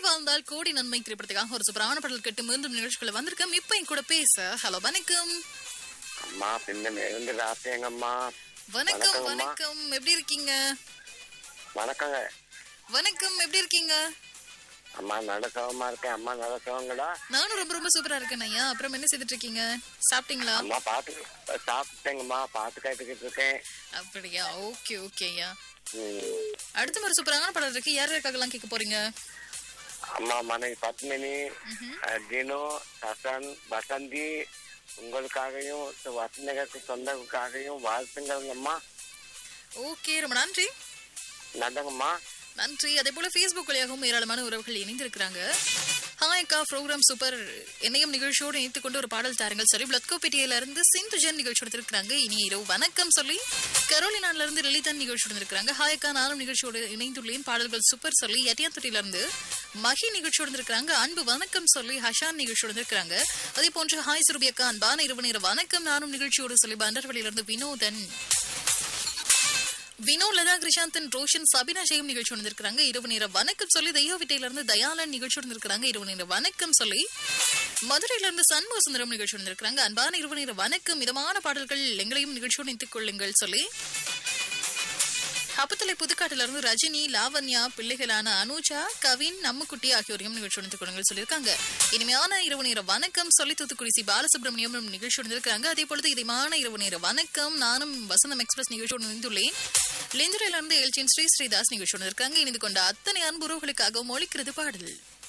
வாழ்ந்தால் கோடி நன்மை திரைப்படத்துக்காக ஒரு சூப்பரான பாடல் கேட்டு மீண்டும் நிகழ்ச்சிக்குள்ள வந்திருக்கோம் இப்ப என் கூட பேச ஹலோ வணக்கம் அம்மா பின்ன இருந்து ராசியங்கம்மா வணக்கம் வணக்கம்மா. வணக்கம் எப்படி இருக்கீங்க வணக்கங்க வணக்கம் எப்படி இருக்கீங்க அம்மா நடக்கவமா இருக்கேன் அம்மா நடக்கவங்களா நானும் ரொம்ப ரொம்ப சூப்பரா இருக்கேன் ஐயா அப்புறம் என்ன செய்துட்டு இருக்கீங்க சாப்பிட்டீங்களா அம்மா பாத்து சாப்பிட்டேங்கம்மா பாத்து கேட்டுக்கிட்டு இருக்கேன் அப்படியா ஓகே ஓகே ஐயா ம். அடுத்த மாதிரி சூப்பரான பாடல் இருக்கு யார் யாருக்காகலாம் கேட்க போறீங்க அம்மா மனைவி பத்மினி அஹ், தினு சசன் வசந்தி உங்களுக்காகவும் வசந்தகருக்கு சொந்தக்காகவும் வாழ்த்துங்கம்மா ஓகே ரொம்ப நன்றி நடங்கம்மா நன்றி அதே போல Facebook வழியாகவும் ஏராளமான உறவுகள் இணைந்திருக்கிறாங்க ஹாய் அக்கா ப்ரோக்ராம் சூப்பர் என்னையும் நிகழ்ச்சியோடு இணைத்துக் கொண்டு ஒரு பாடல் தாருங்கள் சரி பிளத்கோபேட்டியில இருந்து சிந்துஜன் நிகழ்ச்சியோடு இருக்கிறாங்க இனி இரவு வணக்கம் சொல்லி கரோலினான்ல இருந்து லலிதன் நிகழ்ச்சியோடு இருக்கிறாங்க ஹாய் அக்கா நானும் நிகழ்ச்சியோடு இணைந்துள்ளேன் பாடல்கள் சூப்பர் சொல்லி எட்டியாத்துறையில இருந்து மகி நிகழ்ச்சியோடு இருக்கிறாங்க அன்பு வணக்கம் சொல்லி ஹஷான் நிகழ்ச்சியோடு இருக்கிறாங்க அதே போன்று ஹாய் சுரபி அக்கா அன்பான இரவு நேர வணக்கம் நானும் நிகழ்ச்சியோடு சொல்லி பண்டர்வழியில இருந்து வினோதன் வினோ லதா கிருஷாந்தன் ரோஷன் சபினா ஜெயம் நிகழ்ச்சி வந்திருக்காங்க இரவு நேர வணக்கம் சொல்லி தெய்யோவிட்டையில இருந்து தயாளன் நிகழ்ச்சி வந்திருக்காங்க இரவு நேர வணக்கம் சொல்லி மதுரையில இருந்து சண்முக சுந்தரம் நிகழ்ச்சி வந்திருக்காங்க அன்பான இரவு நேர வணக்கம் மிதமான பாடல்கள் எங்களையும் நிகழ்ச்சியோடு இணைத்துக் கொள்ளுங்கள் சொல்லி அப்பத்தலை புதுக்காட்டுல இருந்து ரஜினி லாவண்யா பிள்ளைகளான அனுஜா கவின் நம்மக்குட்டி ஆகியோரையும் நிகழ்ச்சி இணைத்துக் கொள்ளுங்கள் சொல்லியிருக்காங்க இனிமையான இரவு நேர வணக்கம் சொல்லி தூத்துக்குடி சி பாலசுப்ரமணியம் நிகழ்ச்சி இருந்திருக்காங்க அதே பொழுது இதமான இரவு நேர வணக்கம் நானும் வசந்தம் எக்ஸ்பிரஸ் நிகழ்ச்சியோடு இணைந்துள்ளேன் லிந்துரையில இருந்து எல்ச்சின் ஸ்ரீ ஸ்ரீதாஸ் நிகழ்ச்சி இருக்காங்க இணைந்து கொண்ட அத்தனை அன்புறவுகளுக்காக ஒழிக்கிறது பாடல்